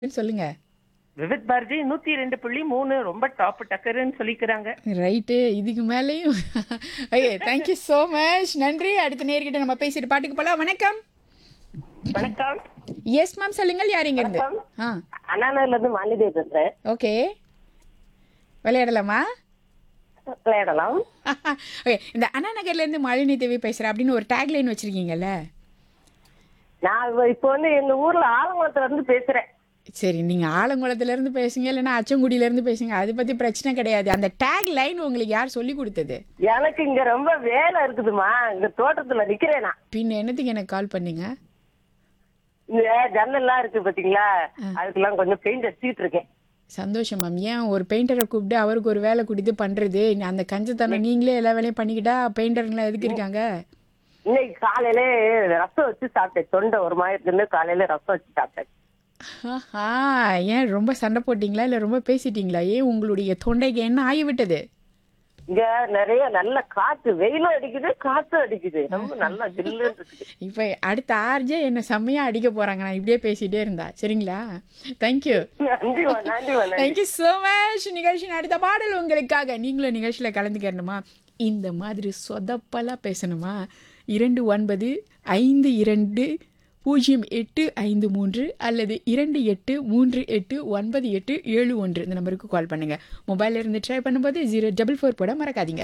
சொல்லுங்க விவித் பாரதி நூத்தி ரெண்டு புள்ளி மூணு ரொம்ப டாப் டக்கருன்னு சொல்லிக்கிறாங்க ரைட்டு இதுக்கு மேலேயும் ஓகே தேங்க்யூ ஸோ மச் நன்றி அடுத்த நேர்கிட்ட நம்ம பேசிட்டு பாட்டுக்கு போலாம் வணக்கம் வணக்கம் எஸ் மேம் சொல்லுங்கள் யார் இங்க இருந்து ஆ அண்ணாநகர்ல இருந்து மாலிதேவி பேசுறேன் ஓகே விளையாடலாமா விளையாடலாம் ஓகே இந்த அண்ணா நகர்ல இருந்து மாலினி தேவி பேசுறேன் அப்படின்னு ஒரு டேக் லைன் வச்சிருக்கீங்கல்ல நான் இப்ப- இப்போ வந்து எங்க ஊர்ல ஆலங்குளத்துல இருந்து பேசுறேன் சரி நீங்க ஆலங்குளத்துல இருந்து பேசுங்க இல்லைன்னா அச்சங்குடியில இருந்து பேசுங்க அதை பத்தி பிரச்சனை கிடையாது அந்த டேக் லைன் உங்களுக்கு யார் சொல்லி கொடுத்தது எனக்கு இங்க ரொம்ப வேலை இருக்குதுமா இங்க தோட்டத்துல நிக்கிறேன் நான் பின்ன என்னத்துக்கு எனக்கு கால் பண்ணீங்க இங்க ஜன்னல்லாம் இருக்கு பாத்தீங்களா அதுக்கெல்லாம் கொஞ்சம் பெயிண்ட் அடிச்சுட்டு இருக்கேன் சந்தோஷம் மேம் ஏன் ஒரு பெயிண்டரை கூப்பிட்டு அவருக்கு ஒரு வேலை கொடுத்து பண்றது அந்த கஞ்சத்தனம் நீங்களே எல்லா வேலையும் பண்ணிக்கிட்டா பெயிண்டருங்களாம் எதுக்கு இருக்காங்க இன்னைக்கு காலையில ரசம் வச்சு சாப்பிட்டேன் தொண்டை ஒரு மாதிரி இருக்குன்னு காலையில ரசம் வச்சு சாப்பிட்டேன் ஆஹா ஏன் ரொம்ப சண்டை போட்டீங்களா இல்லை ரொம்ப பேசிட்டீங்களா ஏன் உங்களுடைய தொண்டைக்கு என்ன ஆகிவிட்டது இங்க நிறைய நல்ல காத்து வெயிலும் அடிக்குது காத்தும் அடிக்குது ரொம்ப நல்லா ஜில்லுன்னு இருக்குது இப்போ அடுத்த ஆர்ஜே என்ன செம்மையா அடிக்க போறாங்க நான் இப்படியே பேசிட்டே இருந்தா சரிங்களா தேங்க்யூ நன்றிமா நன்றிமா நன்றி தேங்க்யூ ஸோ மச் நிகழ்ச்சியின் அடுத்த பாடல் உங்களுக்காக நீங்களும் நிகழ்ச்சியில் கலந்துக்கணுமா இந்த மாதிரி சொதப்பலாக பேசணுமா இரண்டு ஒன்பது ஐந்து இரண்டு பூஜ்ஜியம் எட்டு ஐந்து மூன்று அல்லது இரண்டு எட்டு மூன்று எட்டு ஒன்பது எட்டு ஏழு ஒன்று இந்த நம்பருக்கு கால் பண்ணுங்க மொபைல்ல இருந்து ட்ரை பண்ணும்போது ஜீரோ டபுள் ஃபோர் போட மறக்காதீங்க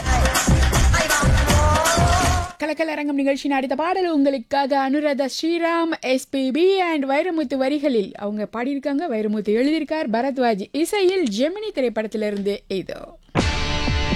கலக்கல் அரங்கம் நிகழ்ச்சியின் அடுத்த பாடல் உங்களுக்காக அனுராதா ஸ்ரீராம் எஸ்பிபி அண்ட் வைரமுத்து வரிகளில் அவங்க பாடியிருக்காங்க வைரமுத்து எழுதியிருக்கார் பரத்வாஜ் இசையில் ஜெமினி திரைப்படத்திலிருந்து இதோ